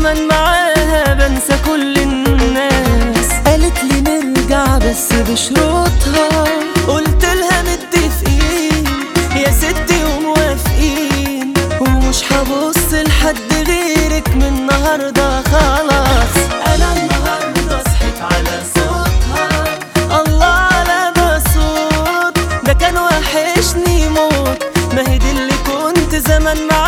زمن معاها بنسى كل الناس قالت لي نرجع بس بشروطها قلت لها متفقين يا ستي وموافقين ومش هبص لحد غيرك من النهارده خلاص انا النهارده صحيت على صوتها الله على ده صوت ده كان وحشني موت ما هي دي اللي كنت زمان معاها